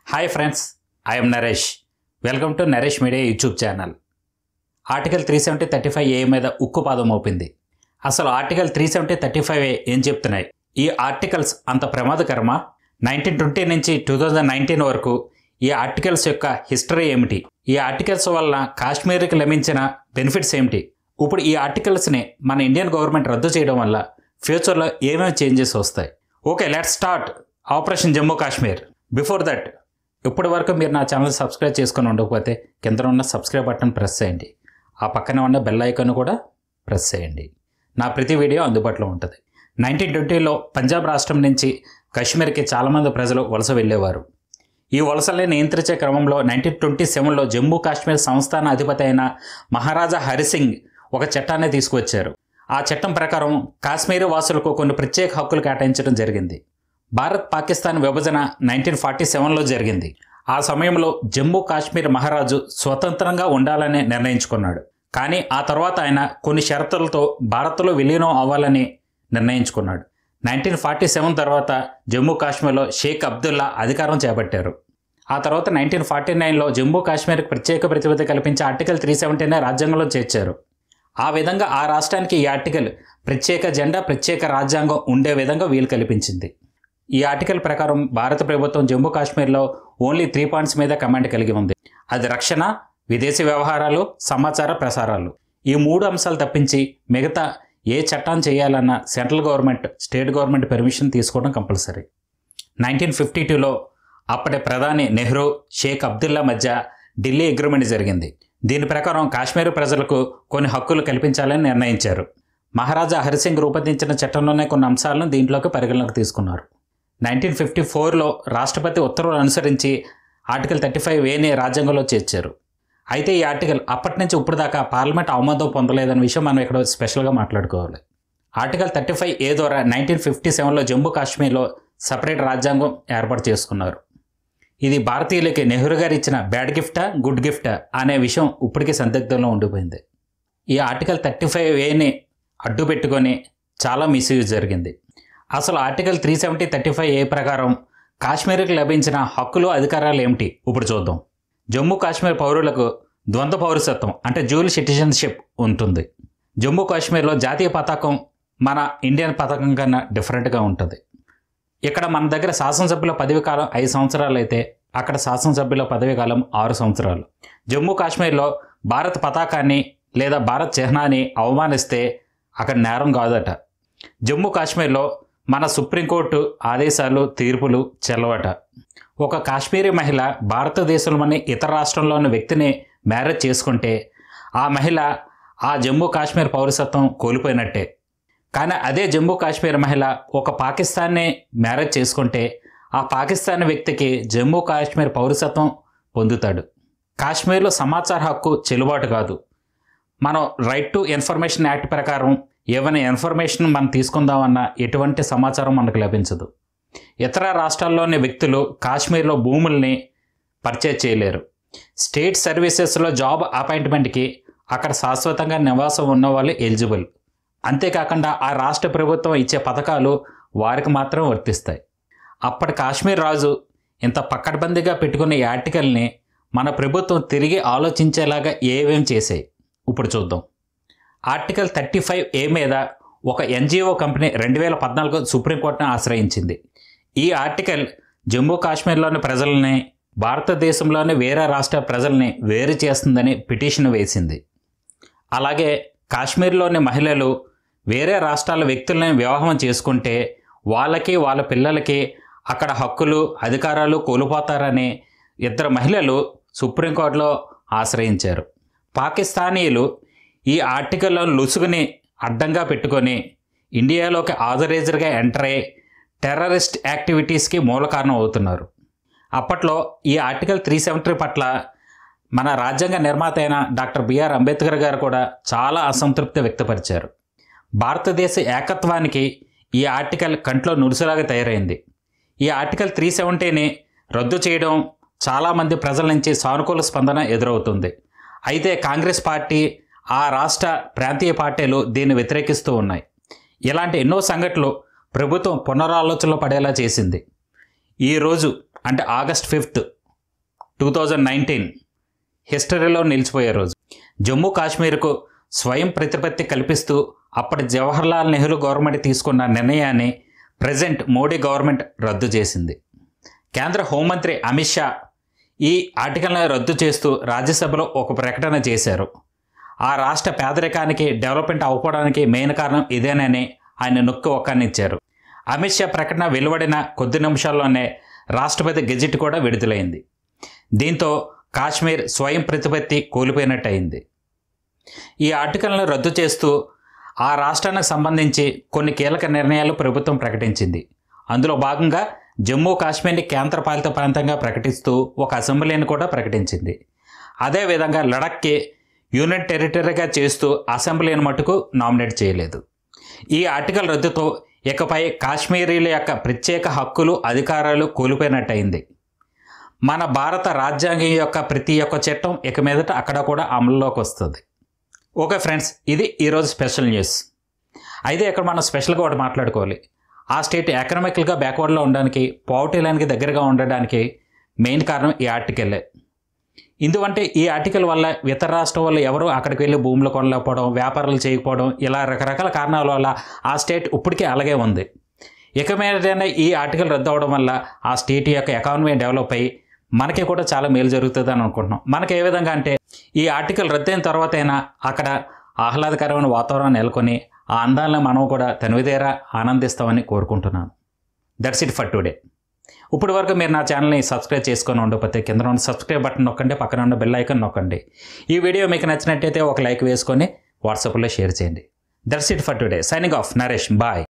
hi friends I'm Naresh welcome to Naresh media YouTube channel article three seventy thirty five A మీద ఉక్కు పాదం మోపింది అసలు article three seventy thirty five A ఏం చెప్తున్నాయి ఈ ఆర్టికల్స్ అంత ప్రమాదకరమా నైన్టీన్ ట్వంటీ నుంచి టూ థౌజండ్ నైన్టీన్ వరకు ఈ ఆర్టికల్స్ యొక్క హిస్టరీ ఏమిటి ఈ ఆర్టికల్స్ వలన కాశ్మీర్కి లభించిన బెనిఫిట్స్ ఏమిటి ఇప్పుడు ఈ ఆర్టికల్స్ని మన ఇండియన్ గవర్నమెంట్ రద్దు చేయడం వల్ల ఫ్యూచర్లో ఏమేమి చేంజెస్ వస్తాయి okay let start operation Jammu Kashmir before that ఇప్పటి వరకు మీరు నా ఛానల్ సబ్స్క్రైబ్ చేసుకొని ఉండకపోతే కింద ఉన్న సబ్స్క్రైబ్ బటన్ ప్రెస్ చేయండి ఆ పక్కన ఉన్న బెల్ ఐకాన్ కూడా ప్రెస్ చేయండి నా ప్రతి వీడియో అందుబాటులో ఉంటుంది నైన్టీన్ ట్వంటీలో పంజాబ్ రాష్ట్రం నుంచి కాశ్మీర్కి చాలామంది ప్రజలు వలస వెళ్ళేవారు ఈ వలసల్ని నియంత్రించే క్రమంలో నైన్టీన్ ట్వంటీ సెవెన్లో జమ్మూ కాశ్మీర్ సంస్థాన అధిపతి అయిన మహారాజా హరిసింగ్ ఒక చట్టాన్ని తీసుకువచ్చారు ఆ చట్టం ప్రకారం కాశ్మీరీ వాసులకు కొన్ని ప్రత్యేక హక్కులు కేటాయించడం జరిగింది భారత్ పాకిస్తాన్ విభజన నైన్టీన్ ఫార్టీ సెవెన్లో జరిగింది ఆ సమయంలో జమ్మూ కాశ్మీర్ మహారాజు స్వతంత్రంగా ఉండాలని నిర్ణయించుకున్నాడు కానీ ఆ తర్వాత ఆయన కొన్ని షరతులతో భారత్లో విలీనం అవ్వాలని నిర్ణయించుకున్నాడు నైన్టీన్ ఫార్టీ సెవెన్ తర్వాత జమ్మూ కాశ్మీర్లో షేక్ అబ్దుల్లా అధికారం చేపట్టారు ఆ తర్వాత నైన్టీన్ ఫార్టీ నైన్లో జమ్మూ కాశ్మీర్కి ప్రత్యేక ప్రతిపత్తి కల్పించే ఆర్టికల్ త్రీ సెవెంటీనే రాజ్యాంగంలో చేర్చారు ఆ విధంగా ఆ రాష్ట్రానికి ఈ ఆర్టికల్ ప్రత్యేక జెండా ప్రత్యేక రాజ్యాంగం ఉండే విధంగా వీలు కల్పించింది ఈ ఆర్టికల్ ప్రకారం భారత ప్రభుత్వం జమ్మూ కాశ్మీర్లో ఓన్లీ త్రీ పాయింట్స్ మీద కమాండ్ కలిగి ఉంది అది రక్షణ విదేశీ వ్యవహారాలు సమాచార ప్రసారాలు ఈ మూడు అంశాలు తప్పించి మిగతా ఏ చట్టాన్ని చేయాలన్నా central government state government permission తీసుకోవడం కంపల్సరీ నైన్టీన్ ఫిఫ్టీ టూలో అప్పటి ప్రధాని నెహ్రూ షేక్ అబ్దుల్లా మధ్య ఢిల్లీ అగ్రిమెంట్ జరిగింది దీని ప్రకారం కాశ్మీర్ ప్రజలకు కొన్ని హక్కులు కల్పించాలని నిర్ణయించారు మహారాజా హరిసింగ్ రూపొందించిన చట్టంలోనే కొన్ని అంశాలను దీంట్లోకి పరిగణలోకి తీసుకున్నారు నైన్టీన్ ఫిఫ్టీ ఫోర్లో రాష్ట్రపతి ఉత్తర్వులు అనుసరించి ఆర్టికల్ థర్టీ ఫైవ్ ఏని రాజ్యాంగంలో చేర్చారు అయితే ఈ ఆర్టికల్ అప్పటి నుంచి ఇప్పుడు దాకా పార్లమెంట్ ఆమోదం పొందలేదనే విషయం మనం ఇక్కడ స్పెషల్గా మాట్లాడుకోవాలి ఆర్టికల్ థర్టీ ఫైవ్ ఏ ద్వారా నైన్టీన్ ఫిఫ్టీ సెవెన్లో జమ్మూ కాశ్మీర్లో సపరేట్ రాజ్యాంగం ఏర్పాటు చేసుకున్నారు ఇది భారతీయులకి నెహ్రూ గారు ఇచ్చిన బ్యాడ్ గిఫ్టా గుడ్ గిఫ్టా అనే విషయం ఇప్పటికీ సందిగ్ధంలో ఉండిపోయింది ఈ ఆర్టికల్ థర్టీ ఫైవ్ ఏని అడ్డు పెట్టుకొని చాలా మిస్యూజ్ జరిగింది అసలు article three seventy thirty five A ప్రకారం కాశ్మీర్కి లభించిన హక్కులు అధికారాలు ఏమిటి ఇప్పుడు చూద్దాం జమ్మూ కాశ్మీర్ పౌరులకు ద్వంద్వ పౌరసత్వం అంటే జ్యూల్ సిటిజన్షిప్ ఉంటుంది జమ్మూ కాశ్మీర్లో జాతీయ పతాకం మన ఇండియన్ పతాకం కన్నా డిఫరెంట్గా ఉంటుంది ఇక్కడ మన దగ్గర శాసనసభ్యుల పదవి కాలం ఐదు సంవత్సరాలు అయితే అక్కడ శాసనసభ్యుల పదవి కాలం ఆరు సంవత్సరాలు జమ్మూ కాశ్మీర్లో భారత్ పతాకాన్ని లేదా భారత్ చిహ్నాన్ని అవమానిస్తే అక్కడ నేరం కాదట జమ్మూ కాశ్మీర్లో మన సుప్రీంకోర్టు ఆదేశాలు తీర్పులు చెల్లవట ఒక కాశ్మీరీ మహిళ భారతదేశంలోని ఇతర రాష్ట్రంలోని వ్యక్తిని మ్యారేజ్ చేసుకుంటే ఆ మహిళ ఆ జమ్మూ కాశ్మీర్ పౌరసత్వం కోల్పోయినట్టే కానీ అదే జమ్మూ కాశ్మీర్ మహిళ ఒక పాకిస్తాన్ని మ్యారేజ్ చేసుకుంటే ఆ పాకిస్తాన్ వ్యక్తికి జమ్మూ కాశ్మీర్ పౌరసత్వం పొందుతాడు కాశ్మీర్లో సమాచార హక్కు చెల్లుబాటు కాదు మనం రైట్ టు ఇన్ఫర్మేషన్ యాక్ట్ ప్రకారం ఏమైనా ఇన్ఫర్మేషన్ మనం తీసుకుందామన్నా ఎటువంటి సమాచారం మనకు లభించదు ఇతర రాష్ట్రాల్లోని వ్యక్తులు కాశ్మీర్లో భూముల్ని పర్చేజ్ చేయలేరు స్టేట్ సర్వీసెస్లో జాబ్ అపాయింట్మెంట్కి అక్కడ శాశ్వతంగా నివాసం ఉన్న వాళ్ళు ఎలిజిబుల్ అంతేకాకుండా ఆ రాష్ట్ర ప్రభుత్వం ఇచ్చే పథకాలు వారికి మాత్రం వర్తిస్తాయి అప్పటి కాశ్మీర్ రాజు ఇంత పక్కడబందిగా పెట్టుకున్న ఈ ఆర్టికల్ని మన ప్రభుత్వం తిరిగి ఆలోచించేలాగా ఏమేం చేసాయి ఇప్పుడు చూద్దాం ఆర్టికల్ థర్టీ ఫైవ్ ఏ మీద ఒక ఎన్జిఓ కంపెనీ రెండు వేల పద్నాలుగు సుప్రీంకోర్టును ఆశ్రయించింది ఈ ఆర్టికల్ జమ్మూ కాశ్మీర్లోని ప్రజల్ని భారతదేశంలోని వేరే రాష్ట్ర ప్రజల్ని వేరు చేస్తుందని పిటిషన్ వేసింది అలాగే కాశ్మీర్లోని మహిళలు వేరే రాష్ట్రాల వ్యక్తులని వివాహం చేసుకుంటే వాళ్ళకి వాళ్ళ పిల్లలకి అక్కడ హక్కులు అధికారాలు కోల్పోతారని ఇద్దరు మహిళలు సుప్రీంకోర్టులో ఆశ్రయించారు పాకిస్తానీయులు ఈ ఆర్టికల్లో లుసుగుని అడ్డంగా పెట్టుకొని ఇండియాలోకి ఆథరైజర్గా ఎంటర్ అయ్యి టెర్రరిస్ట్ యాక్టివిటీస్కి మూల కారణం అవుతున్నారు అప్పట్లో ఈ ఆర్టికల్ త్రీ సెవెంటీ పట్ల మన రాజ్యాంగ నిర్మాత అయిన డాక్టర్ బిఆర్ అంబేద్కర్ గారు కూడా చాలా అసంతృప్తి వ్యక్తపరిచారు భారతదేశ ఏకత్వానికి ఈ ఆర్టికల్ కంట్లో నురుసులాగా తయారైంది ఈ ఆర్టికల్ త్రీ సెవెంటీని రద్దు చేయడం చాలామంది ప్రజల నుంచి సానుకూల స్పందన ఎదురవుతుంది అయితే కాంగ్రెస్ పార్టీ ఆ రాష్ట్ర ప్రాంతీయ పార్టీలు దీన్ని వ్యతిరేకిస్తూ ఉన్నాయి ఇలాంటి ఎన్నో సంఘటనలు ప్రభుత్వం పునరాలోచనలో పడేలా చేసింది ఈరోజు అంటే August fifth two thousand nineteen హిస్టరీలో నిలిచిపోయే రోజు జమ్మూ కాశ్మీర్కు స్వయం ప్రతిపత్తి కల్పిస్తూ అప్పటి జవహర్లాల్ నెహ్రూ గవర్నమెంట్ తీసుకున్న నిర్ణయాన్ని ప్రజెంట్ మోడీ గవర్నమెంట్ రద్దు చేసింది కేంద్ర హోంమంత్రి అమిత్ షా ఈ ఆర్టికల్ని రద్దు చేస్తూ రాజ్యసభలో ఒక ప్రకటన చేశారు ఆ రాష్ట్ర పేదరికానికి డెవలప్మెంట్ అవ్వడానికి మెయిన్ కారణం ఇదేనని ఆయన నొక్కి ఒక్కనిచ్చారు అమిత్ షా ప్రకటన వెలువడిన కొద్ది నిమిషాల్లోనే రాష్ట్రపతి గెజిట్ కూడా విడుదలైంది దీంతో కాశ్మీర్ స్వయం ప్రతిపత్తి కోల్పోయినట్టు అయింది ఈ ఆర్టికల్ను రద్దు చేస్తూ ఆ రాష్ట్రానికి సంబంధించి కొన్ని కీలక నిర్ణయాలు ప్రభుత్వం ప్రకటించింది అందులో భాగంగా జమ్మూ కాశ్మీర్ని కేంద్రపాలిత ప్రాంతంగా ప్రకటిస్తూ ఒక అసెంబ్లీని కూడా ప్రకటించింది అదేవిధంగా లడఖ్కి యూనియన్ టెరిటరీగా చేస్తూ అసెంబ్లీని మటుకు నామినేట్ చేయలేదు ఈ ఆర్టికల్ రద్దుతో ఇకపై కాశ్మీరీల యొక్క ప్రత్యేక హక్కులు అధికారాలు కోల్పోయినట్టయింది మన భారత రాజ్యాంగం యొక్క ప్రతి ఒక్క చట్టం ఇక మీదట అక్కడ కూడా అమల్లోకి వస్తుంది ఓకే ఫ్రెండ్స్ ఇది ఈరోజు స్పెషల్ న్యూస్ అయితే ఇక్కడ మనం స్పెషల్గా ఒకటి మాట్లాడుకోవాలి ఆ స్టేట్ ఎకనామికల్గా బ్యాక్వర్డ్లో ఉండడానికి పావర్టీ లైన్కి దగ్గరగా ఉండడానికి మెయిన్ కారణం ఈ ఆర్టికలే ఎందుకంటే ఈ ఆర్టికల్ వల్ల ఇతర రాష్ట్రం వల్ల ఎవరు అక్కడికి వెళ్ళి భూములు కొనలేకపోవడం వ్యాపారాలు చేయకపోవడం ఇలా రకరకాల కారణాల వల్ల ఆ స్టేట్ ఇప్పటికే అలాగే ఉంది ఇక మీదైనా ఈ ఆర్టికల్ రద్దు అవడం వల్ల ఆ స్టేట్ యొక్క ఎకానమీ డెవలప్ అయ్యి మనకి కూడా చాలా మేలు జరుగుతుంది అని అనుకుంటున్నాం మనకి ఏ విధంగా అంటే ఈ ఆర్టికల్ రద్దయిన తర్వాత అయినా అక్కడ ఆహ్లాదకరమైన వాతావరణం నెలకొని ఆ అందాలను మనం కూడా తనివిదేరా ఆనందిస్తామని కోరుకుంటున్నాను దట్స్ ఇట్ ఫర్ టుడే ఇప్పుడు వరకు మీరు నా ఛానల్ని సబ్స్క్రైబ్ చేసుకొని ఉండకపోతే కింద ఉన్న సబ్స్క్రైబ్ బటన్ నొక్కండి పక్కన ఉన్న బెల్ ఐకన్ నొక్కండి ఈ వీడియో మీకు నచ్చినట్టయితే ఒక లైక్ వేసుకొని వాట్సాప్లో షేర్ చేయండి that's it for today signing off Naresh bye